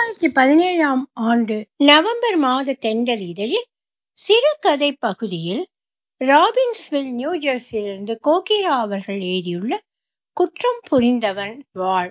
இரண்டாயிரத்தி பதினேழாம் ஆண்டு நவம்பர் மாத தென்றல் இதழில் சிறுகதை பகுதியில் ராபின்ஸ்வில் நியூ ஜெர்சியிலிருந்து கோகிரா அவர்கள் எழுதியுள்ள குற்றம் புரிந்தவன் வாழ்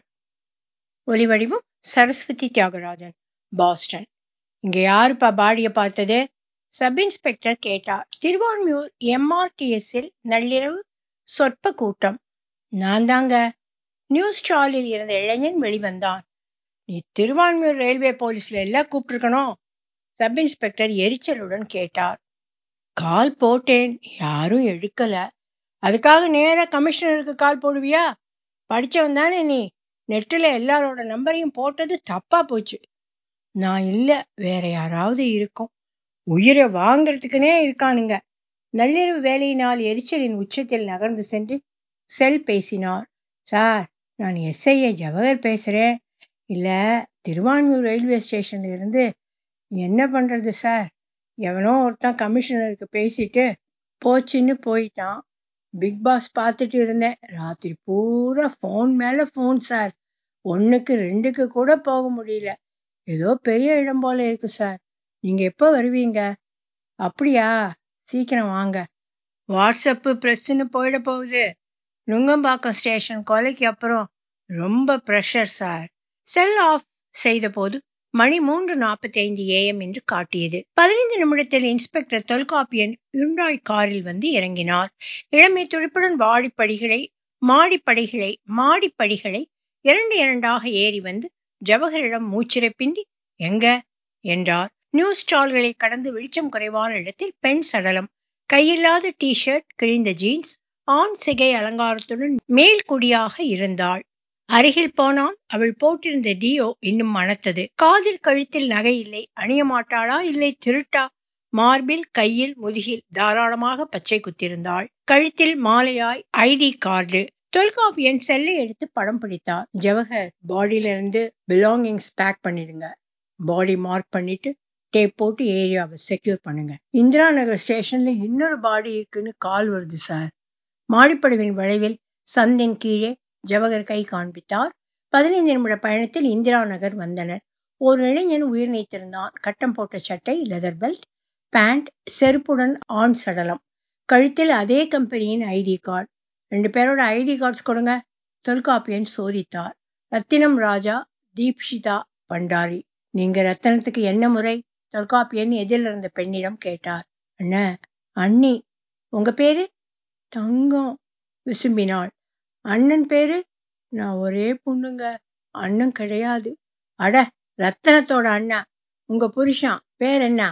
ஒலிவடிவம் சரஸ்வதி தியாகராஜன் பாஸ்டன் இங்க யாருப்பா பாடிய பார்த்தது சப் இன்ஸ்பெக்டர் கேட்டார் திருவான்மியூர் எம்ஆர்டிஎஸ்ஸில் நள்ளிரவு சொற்ப கூட்டம் நான் தாங்க நியூஸ் ஸ்டாலில் இருந்த இளைஞன் வெளிவந்தான் நீ திருவான்மியூர் ரயில்வே போலீஸ்ல எல்லாம் கூப்பிட்டுருக்கணும் சப் இன்ஸ்பெக்டர் எரிச்சலுடன் கேட்டார் கால் போட்டேன் யாரும் எடுக்கல அதுக்காக நேரா கமிஷனருக்கு கால் போடுவியா படிச்சவன் தானே நீ நெட்டில் எல்லாரோட நம்பரையும் போட்டது தப்பா போச்சு நான் இல்ல வேற யாராவது இருக்கும் உயிரை வாங்கறதுக்குனே இருக்கானுங்க நள்ளிரவு வேலையினால் எரிச்சலின் உச்சத்தில் நகர்ந்து சென்று செல் பேசினார் சார் நான் எஸ்ஐஏ ஜவஹர் பேசுறேன் இல்ல திருவான்மியூர் ரயில்வே ஸ்டேஷன்ல இருந்து என்ன பண்றது சார் எவனோ ஒருத்தன் கமிஷனருக்கு பேசிட்டு போச்சுன்னு போயிட்டான் பிக் பாஸ் பார்த்துட்டு இருந்தேன் ராத்திரி பூரா ஃபோன் மேல ஃபோன் சார் ஒன்றுக்கு ரெண்டுக்கு கூட போக முடியல ஏதோ பெரிய இடம் போல இருக்கு சார் நீங்க எப்போ வருவீங்க அப்படியா சீக்கிரம் வாங்க வாட்ஸ்அப்பு ப்ரெஸ்ஸுன்னு போயிட போகுது நுங்கம்பாக்கம் ஸ்டேஷன் கொலைக்கு அப்புறம் ரொம்ப ப்ரெஷர் சார் செல் ஆஃப் செய்தபோது மணி மூன்று நாற்பத்தி ஐந்து ஏஎம் என்று காட்டியது பதினைந்து நிமிடத்தில் இன்ஸ்பெக்டர் தொல்காப்பியன் யுண்டாய் காரில் வந்து இறங்கினார் இளமை துடிப்புடன் வாடிப்படிகளை மாடிப்படிகளை மாடிப்படிகளை இரண்டு இரண்டாக ஏறி வந்து ஜவஹரிடம் மூச்சிறைப்பின்றி எங்க என்றார் நியூஸ் ஸ்டால்களை கடந்து வெளிச்சம் குறைவான இடத்தில் பெண் சடலம் கையில்லாத டி ஷர்ட் கிழிந்த ஜீன்ஸ் ஆண் சிகை அலங்காரத்துடன் மேல் குடியாக இருந்தாள் அருகில் போனால் அவள் போட்டிருந்த டியோ இன்னும் மணத்தது காதில் கழுத்தில் நகை இல்லை அணிய மாட்டாளா இல்லை திருட்டா மார்பில் கையில் முதுகில் தாராளமாக பச்சை குத்திருந்தாள் கழுத்தில் மாலையாய் ஐடி கார்டு தொல்காப்பியன் செல்லை எடுத்து படம் பிடித்தார் ஜவஹர் பாடியில இருந்து பிலாங்கிங்ஸ் பேக் பண்ணிடுங்க பாடி மார்க் பண்ணிட்டு டேப் போட்டு ஏரியாவை செக்யூர் பண்ணுங்க இந்திரா நகர் ஸ்டேஷன்ல இன்னொரு பாடி இருக்குன்னு கால் வருது சார் மாடிப்படவின் வளைவில் சந்தின் கீழே ஜவஹர் கை காண்பித்தார் பதினைந்து நிமிட பயணத்தில் இந்திரா நகர் வந்தனர் ஒரு இளைஞன் உயிர் நீத்திருந்தான் கட்டம் போட்ட சட்டை லெதர் பெல்ட் பேண்ட் செருப்புடன் ஆண் சடலம் கழுத்தில் அதே கம்பெனியின் ஐடி கார்டு ரெண்டு பேரோட ஐடி கார்ட்ஸ் கொடுங்க தொல்காப்பியன் சோதித்தார் ரத்தினம் ராஜா தீப்ஷிதா பண்டாரி நீங்க ரத்தனத்துக்கு என்ன முறை தொல்காப்பியன் எதிரில் இருந்த பெண்ணிடம் கேட்டார் அண்ண அண்ணி உங்க பேரு தங்கம் விசும்பினாள் அண்ணன் பேரு நான் ஒரே பொண்ணுங்க அண்ணன் கிடையாது அட ரத்தனத்தோட அண்ணா உங்க புருஷன் பேர் என்ன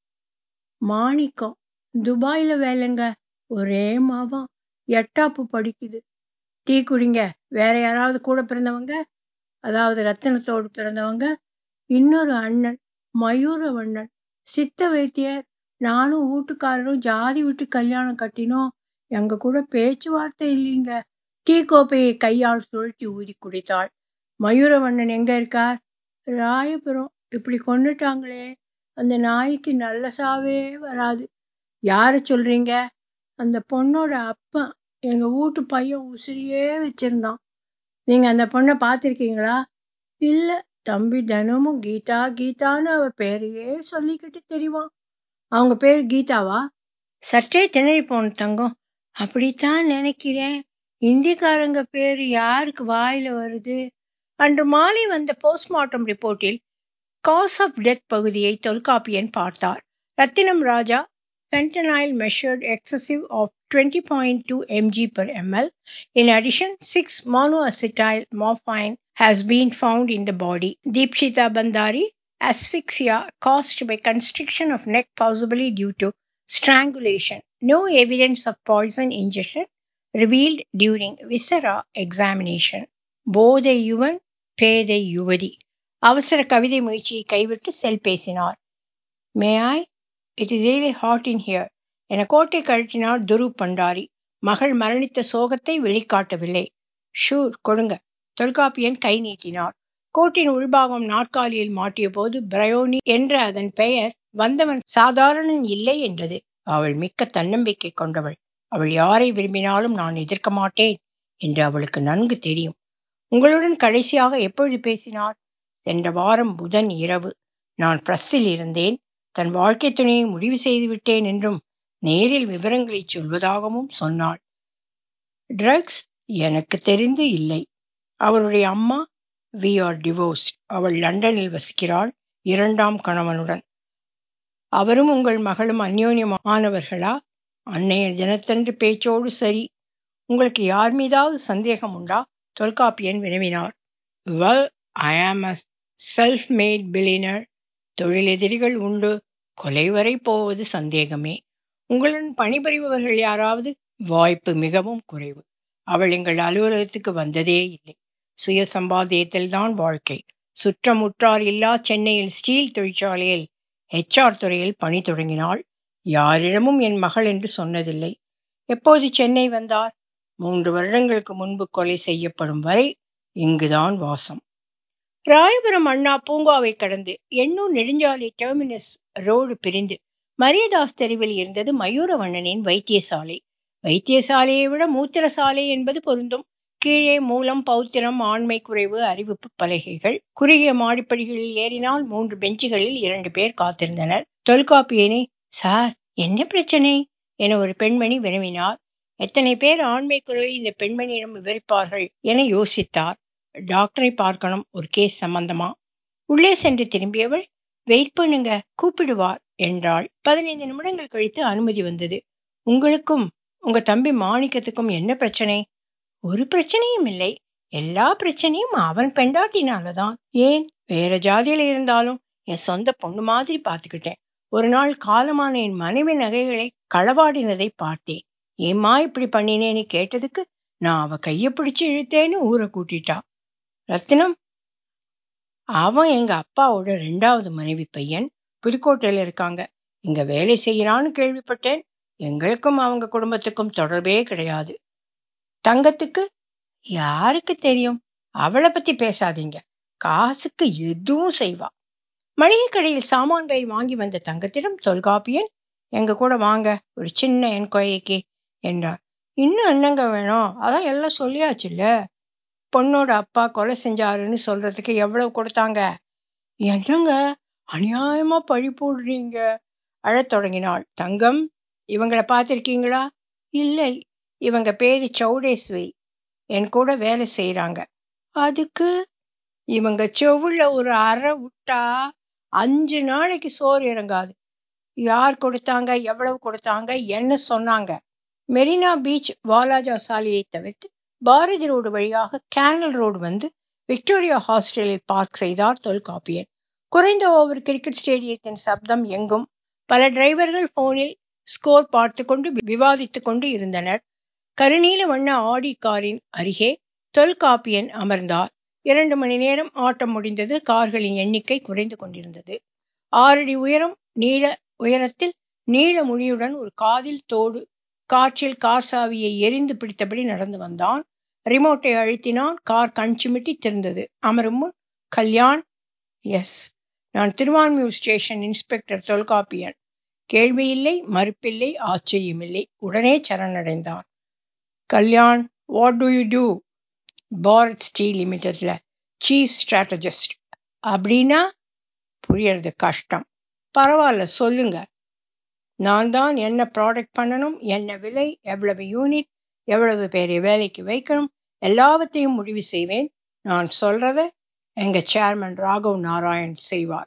மாணிக்கம் துபாயில வேலைங்க ஒரே மாவம் எட்டாப்பு படிக்குது டீ குடிங்க வேற யாராவது கூட பிறந்தவங்க அதாவது ரத்தனத்தோடு பிறந்தவங்க இன்னொரு அண்ணன் மயூரவண்ணன் சித்த வைத்தியர் நானும் வீட்டுக்காரரும் ஜாதி விட்டு கல்யாணம் கட்டினோம் எங்க கூட பேச்சுவார்த்தை இல்லைங்க டீ கோப்பையை கையால் சுழற்றி ஊதி குடித்தாள் மயூரவண்ணன் எங்க இருக்கார் ராயபுரம் இப்படி கொண்டுட்டாங்களே அந்த நாய்க்கு நல்ல சாவே வராது யார சொல்றீங்க அந்த பொண்ணோட அப்பா எங்க வீட்டு பையன் உசிரியே வச்சிருந்தான் நீங்க அந்த பொண்ணை பார்த்துருக்கீங்களா இல்ல தம்பி தினமும் கீதா கீதான்னு அவ பேரையே சொல்லிக்கிட்டு தெரிவான் அவங்க பேர் கீதாவா சற்றே திணறி போன தங்கம் அப்படித்தான் நினைக்கிறேன் இந்திக்காரங்க பேர் யாருக்கு வாயில வருது அன்று மாலை வந்த போஸ்ட்மார்ட்டம் ரிப்போர்ட்டில் காஸ் ஆஃப் டெத் பகுதியை தொல்காப்பியன் பார்த்தார் ரத்தினம் ராஜா fentanyl measured excessive of 20.2 mg per ml. In addition, 6 monoacetyl morphine has been found in the body. Deepshita Bandari, asphyxia caused by constriction of neck possibly due to strangulation. No evidence of poison ingestion revealed during viscera examination. போதை யுவன் பேதை யுவதி அவசர கவிதை முயற்சியை கைவிட்டு செல் பேசினார் may I it is really hot in here என கோட்டை கழட்டினார் துரு பண்டாரி மகள் மரணித்த சோகத்தை வெளிக்காட்டவில்லை ஷூர் கொடுங்க தொல்காப்பியன் கை நீட்டினார் கோட்டின் உள்பாகம் நாற்காலியில் மாட்டிய போது பிரயோனி என்ற அதன் பெயர் வந்தவன் சாதாரணன் இல்லை என்றது அவள் மிக்க தன்னம்பிக்கை கொண்டவள் அவள் யாரை விரும்பினாலும் நான் எதிர்க்க மாட்டேன் என்று அவளுக்கு நன்கு தெரியும் உங்களுடன் கடைசியாக எப்பொழுது பேசினார் சென்ற வாரம் புதன் இரவு நான் பிரஸ்ஸில் இருந்தேன் தன் வாழ்க்கை துணையை முடிவு செய்து விட்டேன் என்றும் நேரில் விவரங்களை சொல்வதாகவும் சொன்னாள் ட்ரக்ஸ் எனக்கு தெரிந்து இல்லை அவருடைய அம்மா வி ஆர் டிவோர்ஸ்ட் அவள் லண்டனில் வசிக்கிறாள் இரண்டாம் கணவனுடன் அவரும் உங்கள் மகளும் அந்யோன்யமானவர்களா அன்னையர் தினத்தன்று பேச்சோடு சரி உங்களுக்கு யார் மீதாவது சந்தேகம் உண்டா தொல்காப்பியன் வினவினார் வெல் ஐ ஆம் அ செல்ஃப் மேட் பில்லினர் தொழிலெதிரிகள் உண்டு கொலை வரை போவது சந்தேகமே உங்களுடன் பணிபுரிபவர்கள் யாராவது வாய்ப்பு மிகவும் குறைவு அவள் எங்கள் அலுவலகத்துக்கு வந்ததே இல்லை சுய சம்பாத்தியத்தில் தான் வாழ்க்கை சுற்றமுற்றார் இல்லா சென்னையில் ஸ்டீல் தொழிற்சாலையில் ஹெச்ஆர் துறையில் பணி தொடங்கினாள் யாரிடமும் என் மகள் என்று சொன்னதில்லை எப்போது சென்னை வந்தார் மூன்று வருடங்களுக்கு முன்பு கொலை செய்யப்படும் வரை இங்குதான் வாசம் ராயபுரம் அண்ணா பூங்காவை கடந்து எண்ணூர் நெடுஞ்சாலை டெர்மினஸ் ரோடு பிரிந்து மரியதாஸ் தெருவில் இருந்தது மயூரவண்ணனின் வைத்தியசாலை வைத்தியசாலையை விட மூத்திர சாலை என்பது பொருந்தும் கீழே மூலம் பௌத்திரம் ஆண்மை குறைவு அறிவிப்பு பலகைகள் குறுகிய மாடிப்படிகளில் ஏறினால் மூன்று பெஞ்சுகளில் இரண்டு பேர் காத்திருந்தனர் தொல்காப்பியனை சார் என்ன பிரச்சனை என ஒரு பெண்மணி வினவினார் எத்தனை பேர் ஆண்மை குறைவை இந்த பெண்மணியிடம் விவரிப்பார்கள் என யோசித்தார் டாக்டரை பார்க்கணும் ஒரு கேஸ் சம்பந்தமா உள்ளே சென்று திரும்பியவள் வெயிட் பண்ணுங்க கூப்பிடுவார் என்றாள் பதினைந்து நிமிடங்கள் கழித்து அனுமதி வந்தது உங்களுக்கும் உங்க தம்பி மாணிக்கத்துக்கும் என்ன பிரச்சனை ஒரு பிரச்சனையும் இல்லை எல்லா பிரச்சனையும் அவன் பெண்டாட்டினாலதான் ஏன் வேற ஜாதியில இருந்தாலும் என் சொந்த பொண்ணு மாதிரி பாத்துக்கிட்டேன் ஒரு நாள் காலமான என் மனைவி நகைகளை களவாடினதை பார்த்தேன் ஏம்மா இப்படி பண்ணினேன்னு கேட்டதுக்கு நான் அவ கைய பிடிச்சு இழுத்தேன்னு ஊரை கூட்டிட்டா ரத்தினம் அவன் எங்க அப்பாவோட ரெண்டாவது மனைவி பையன் புதுக்கோட்டையில இருக்காங்க இங்க வேலை செய்யறான்னு கேள்விப்பட்டேன் எங்களுக்கும் அவங்க குடும்பத்துக்கும் தொடர்பே கிடையாது தங்கத்துக்கு யாருக்கு தெரியும் அவளை பத்தி பேசாதீங்க காசுக்கு எதுவும் செய்வா மளிகை கடையில் சாமான் பை வாங்கி வந்த தங்கத்திடம் தொல்காப்பியன் எங்க கூட வாங்க ஒரு சின்ன என்கொயரிக்கு என்றார் இன்னும் என்னங்க வேணும் அதான் எல்லாம் சொல்லியாச்சுல்ல பொண்ணோட அப்பா கொலை செஞ்சாருன்னு சொல்றதுக்கு எவ்வளவு கொடுத்தாங்க என்னங்க அநியாயமா பழி போடுறீங்க அழத் தொடங்கினாள் தங்கம் இவங்களை பார்த்திருக்கீங்களா இல்லை இவங்க பேரு சௌடேஸ்வரி என் கூட வேலை செய்யறாங்க அதுக்கு இவங்க செவுள்ள ஒரு அறை விட்டா அஞ்சு நாளைக்கு சோறு இறங்காது யார் கொடுத்தாங்க எவ்வளவு கொடுத்தாங்க என்ன சொன்னாங்க மெரினா பீச் வாலாஜா சாலையை தவிர்த்து பாரதி ரோடு வழியாக கேனல் ரோடு வந்து விக்டோரியா ஹாஸ்டலில் பார்க் செய்தார் தொல்காப்பியன் குறைந்த ஓவர் கிரிக்கெட் ஸ்டேடியத்தின் சப்தம் எங்கும் பல டிரைவர்கள் போனில் ஸ்கோர் பார்த்து கொண்டு விவாதித்துக் கொண்டு இருந்தனர் கருநீல வண்ண ஆடி காரின் அருகே தொல்காப்பியன் அமர்ந்தார் இரண்டு மணி நேரம் ஆட்டம் முடிந்தது கார்களின் எண்ணிக்கை குறைந்து கொண்டிருந்தது ஆறடி உயரம் நீள உயரத்தில் நீள முடியுடன் ஒரு காதில் தோடு காற்றில் கார் சாவியை எரிந்து பிடித்தபடி நடந்து வந்தான் ரிமோட்டை அழுத்தினான் கார் கண் சிமிட்டி திறந்தது அமரும் முன் கல்யாண் எஸ் நான் திருவான்மியூர் ஸ்டேஷன் இன்ஸ்பெக்டர் தொல்காப்பியன் கேள்வி இல்லை மறுப்பில்லை ஆச்சரியமில்லை உடனே சரணடைந்தான் Kalyan what do you do Bharat Steel லிமிடெட்ல சீஃப் ஸ்ட்ராட்டஜிஸ்ட் அப்படின்னா புரியறது கஷ்டம் பரவாயில்ல சொல்லுங்க நான் தான் என்ன ப்ராடக்ட் பண்ணணும் என்ன விலை எவ்வளவு யூனிட் எவ்வளவு பேரை வேலைக்கு வைக்கணும் எல்லாவற்றையும் முடிவு செய்வேன் நான் சொல்றத எங்க சேர்மன் ராகவ் நாராயண் செய்வார்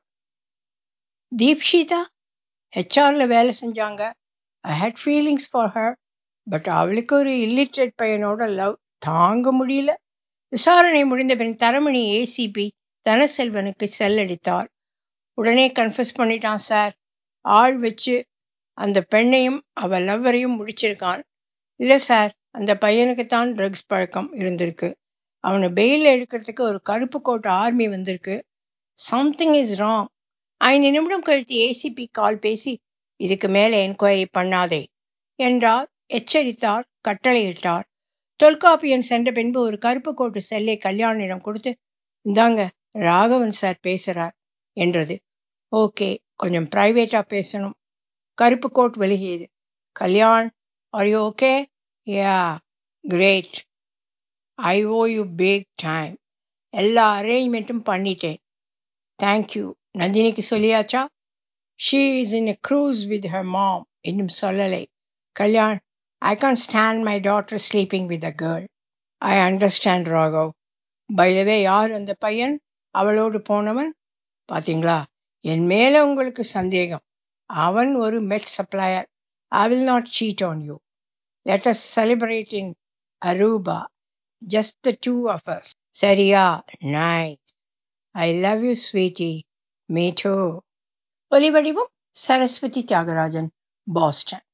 தீப்ஷிதா ஹெச்ஆர்ல வேலை செஞ்சாங்க I hate feelings for her but அவளுக்கு ஒரு இல்லிட்ரேட் பையனோட லவ் தாங்க முடியல விசாரணை முடிந்த பின் தரமணி ஏசிபி தனசெல்வனுக்கு செல்லடித்தார் உடனே கன்ஃபஸ் பண்ணிட்டான் சார் ஆள் வச்சு அந்த பெண்ணையும் அவ லவ்வரையும் முடிச்சிருக்கான் இல்லை சார் அந்த பையனுக்கு தான் ட்ரக்ஸ் பழக்கம் இருந்திருக்கு அவனை பெயில் எடுக்கிறதுக்கு ஒரு கருப்பு கோட் ஆர்மி வந்திருக்கு சம்திங் இஸ் ராங் ஐந்து நிமிடம் கழித்து ஏசிபி கால் பேசி இதுக்கு மேலே என்கொயரி பண்ணாதே என்றார் எச்சரித்தார் கட்டளையிட்டார் தொல்காப்பியன் சென்ற பின்பு ஒரு கருப்பு கோட்டு செல்லை கல்யாணிடம் கொடுத்து இந்தாங்க ராகவன் சார் பேசுறார் என்றது ஓகே கொஞ்சம் பிரைவேட்டா பேசணும் கருப்பு கோட் விலகியது Kalyan are you okay yeah great I owe you big time எல்லா அரேஞ்ச்மெண்ட்டும் பண்ணிட்டேன் தேங்க்யூ நந்தினிக்கு சொல்லியாச்சா she is in a cruise with her mom இன்னும் சொல்லலை Kalyan I can't stand my daughter sleeping with a girl I understand Raghav by the way யார் அந்த பையன் அவளோடு போனவன் பாத்தீங்களா என் மேல உங்களுக்கு சந்தேகம் அவன் ஒரு med supplier I will not cheat on you let us celebrate in Aruba just the two of us சரியா nice I love you sweetie me too ஒலிவடிவம் சரஸ்வதி தியாகராஜன் பாஸ்டன்